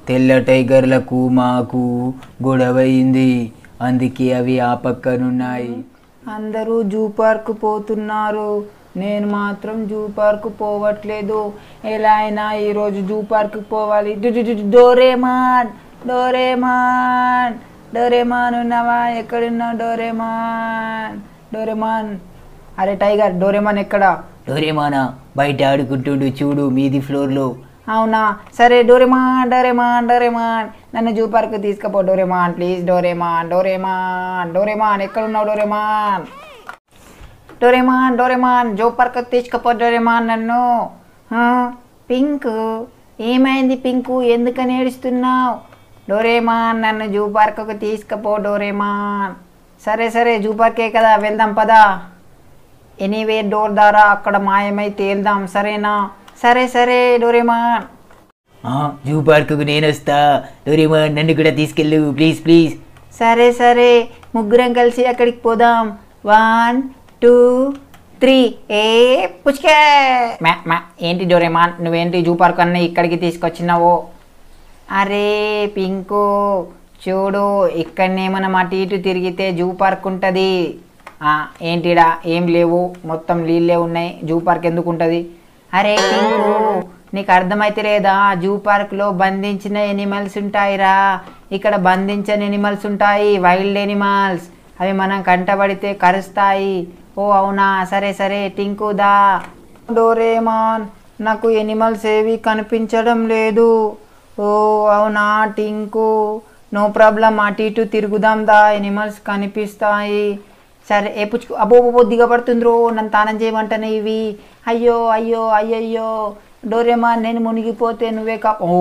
తెల్ల టైగర్లకు మాకు గొడవైంది అందుకే అవి ఆ పక్కనున్నాయి అందరూ జూ పార్క్ పోతున్నారు నేను మాత్రం జూ పార్క్ పోవట్లేదు ఎలా అయినా ఈరోజు జూ పార్క్ పోవాలి డు- డు- డు- డోరేమాన్ డోరేమాన్ డోరేమాన్ ఉన్నావా ఎక్కడున్నావు డోరేమాన్ డోరేమాన్ అరే టైగర్ డోరేమాన్ ఎక్కడా డోరేమానా బయట ఆడుకుంటుండు చూడు మీది ఫ్లోర్లో అవునా సరే డోరేమాన్ డోరేమాన్ డోరేమాన్ నన్ను జూ పార్క్ తీసుకుపో Doraemon please Doraemon Doraemon Doraemon ఎక్కడున్నావు Doraemon Doraemon Doraemon zoo park తీసుకుపో డోరేమాన్ నన్ను ఆ, పింక్ ఏమైంది పింకు ఎందుకని ఏడుస్తున్నావు డోరేమాన్ నన్ను జూ పార్క్కు తీసుకుపో డోరేమాన్ సరే సరే జూ పార్కే కదా వెళ్దాం పదా ఎనీవే డోర్ ద్వారా అక్కడ మాయమై తేల్దాం సరేనా సరే సరే డోరేమాన్ ఆ, జూ పార్కుకు నేను వస్తా డోరేమాన్ నన్ను కూడా తీసుకెళ్ళు ప్లీజ్ ప్లీజ్ సరే సరే ముగ్గురం కలిసి అక్కడికి పోదాం వన్ టూ త్రీ ఏ పుచ్చుకే మ్యా మ్యా ఏంటి డోరేమాన్ నువ్వేంటి జూ పార్క్ అన్న ఇక్కడికి తీసుకొచ్చినావు అరే పింకు చూడు ఇక్కడనే మనం అటు ఇటు తిరిగితే జూ పార్క్ ఉంటుంది ఏంటిడా ఏం లేవు మొత్తం నీళ్ళే ఉన్నాయి జూ పార్క్ ఎందుకు ఉంటుంది అరే పింకు నీకు అర్థమైతే లేదా జూ పార్క్లో బంధించిన ఎనిమల్స్ ఉంటాయిరా ఇక్కడ బంధించని ఎనిమల్స్ ఉంటాయి వైల్డ్ ఎనిమల్స్ అవి మనం కంటబడితే కరుస్తాయి ఓ అవునా సరే సరే టింకుదా డోరేమాన్ నాకు ఎనిమల్స్ ఏవి కనిపించడం లేదు ఓ అవునా టింకు నో ప్రాబ్లం అటు ఇటు తిరుగుదాం దా ఎనిమల్స్ కనిపిస్తాయి సరే ఏ పుచ్చుకు అబ్బో అబ్బో దిగబడుతుంద్రో నన్ను తానం చేయమంటానే ఇవి అయ్యో అయ్యో అయ్యయ్యో డోరేమాన్ నేను మునిగిపోతే నువ్వే కా ఓ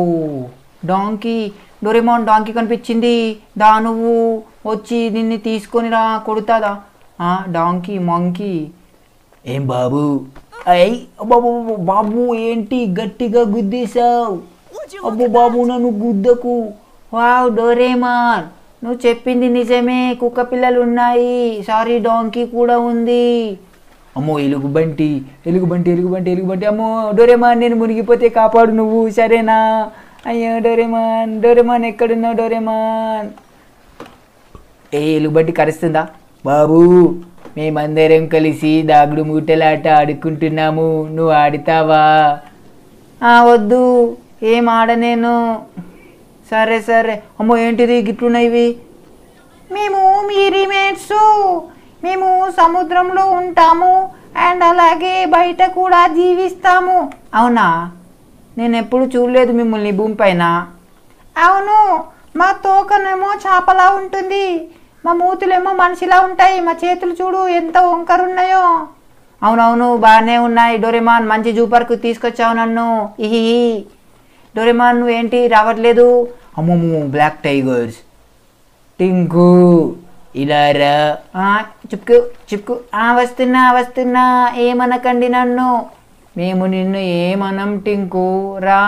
డాంకీ డోరేమాన్ డాంకీ కనిపించింది దా నువ్వు వచ్చి నిన్ను తీసుకొని రా కొడుతాదా ఆ, డాంకీ మంకీ ఏం బాబు అయ్యి బాబు బాబు ఏంటి గట్టిగా గుద్దేశావు అబ్బో బాబు నన్ను గుద్దకు వావ్ డోరేమాన్ నువ్వు చెప్పింది నిజమే కుక్క పిల్లలు ఉన్నాయి సారీ డాంకీ కూడా ఉంది అమ్మో ఎలుగుబంటి ఎలుగుబంటి ఎలుగుబంటి ఎలుగుబంటి అమ్మో డోరేమాన్ నేను మునిగిపోతే కాపాడు నువ్వు సరేనా అయ్యో డోరేమాన్ డోరేమాన్ ఎక్కడున్నావు డోరేమాన్ ఏ ఎలుగుబంటి కరుస్తుందా బాబు మేమందరం కలిసి దాగుడు మూటలాట ఆడుకుంటున్నాము నువ్వు ఆడుతావా ఆ, వద్దు ఏం ఆడనేను సరే సరే అమ్మో ఏంటిది గిట్లున్నాయి ఇవి మేము మీ రీమేట్స్ మేము సముద్రంలో ఉంటాము అండ్ అలాగే బయట కూడా జీవిస్తాము అవునా నేను ఎప్పుడు చూడలేదు మిమ్మల్ని భూమి పైన అవును మా తోకనేమో చేపలా ఉంటుంది మా మూతులేమో మనిషిలా ఉంటాయి మా చేతులు చూడు ఎంత వంకరున్నాయో అవునవును బాగానే ఉన్నాయి డోరేమాన్ మంచి జూ పార్క్ తీసుకొచ్చావు నన్ను ఇహి డోరేమాన్ నువ్వేంటి రావట్లేదు అమ్మమ్మో బ్లాక్ టైగర్స్ టింకు ఇలా రా ఆ, చిప్కు చిప్కు ఆ వస్తున్నా వస్తున్నా ఏమనకండి నన్ను మేము నిన్ను ఏమనం టింకు రా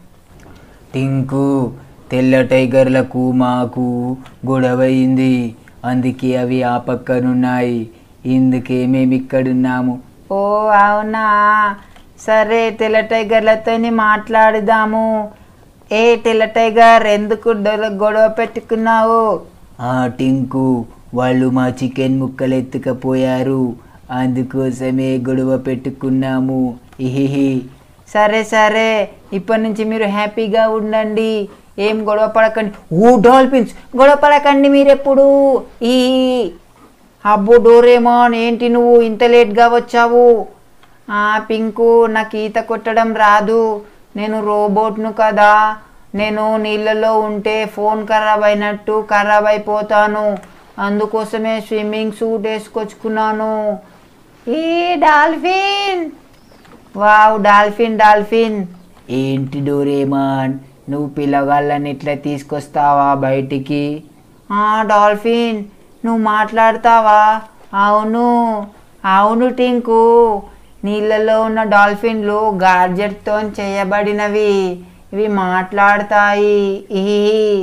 టింకు తెల్ల టైగర్లకు మాకు గొడవైంది అందుకే అవి ఆ పక్కనున్నాయి ఇందుకే మేము ఇక్కడున్నాము ఓ అవునా సరే తెల్ల టైగర్లతోని మాట్లాడుదాము ఏ తెల్ల టైగర్ ఎందుకు డొల- గొడవ పెట్టుకున్నావు ఆ టింకు వాళ్ళు మా చికెన్ ముక్కలు ఎత్తుకపోయారు అందుకోసమే గొడవ పెట్టుకున్నాము ఇహిహి సరే సరే ఇప్పటి నుంచి మీరు హ్యాపీగా ఉండండి ఏం గొడవ పడకండి ఓ డాల్ఫిన్స్ గొడవ పడకండి మీరెప్పుడు ఈ అబ్బో డోరేమాన్ ఏంటి నువ్వు ఇంత లేట్గా వచ్చావు ఆ పింకు నాకు ఈత కొట్టడం రాదు నేను రోబోట్ను కదా నేను నీళ్ళలో ఉంటే ఫోన్ ఖరాబ్ అయినట్టు ఖరాబ్ అయిపోతాను అందుకోసమే స్విమ్మింగ్ సూట్ వేసుకొచ్చుకున్నాను ఈ డాల్ఫిన్ వావ్ డాల్ఫిన్ డాల్ఫిన్ ఏంటి డోరేమాన్ నువ్వు పిల్లగాళ్ళని ఇట్లా తీసుకొస్తావా బయటికి ఆ డాల్ఫిన్ నువ్వు మాట్లాడతావా అవును అవును టింకు నీళ్ళలో ఉన్న డాల్ఫిన్లు గాడ్జెట్తో చేయబడినవి ఇవి మాట్లాడతాయి ఇహి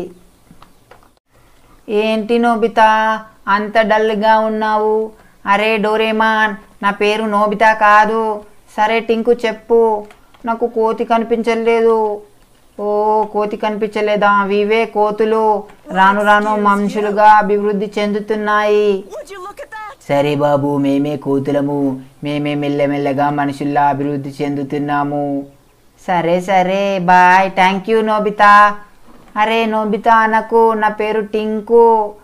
ఏంటి నోబితా అంత డల్గా ఉన్నావు అరే డోరేమాన్ నా పేరు నోబితా కాదు సరే టింకు చెప్పు నాకు కోతి కనిపించలేదు ఓ కోతి కనిపించలేదా వివే కోతులు రాను రాను మనుషులుగా అభివృద్ధి చెందుతున్నాయి సరే బాబు మేమే కోతులము మేమే మెల్లమెల్లగా మనుషుల్లా అభివృద్ధి చెందుతున్నాము సరే సరే బాయ్ థ్యాంక్ యూ నోబితా అరే నోబితా అనకు నా పేరు టింకు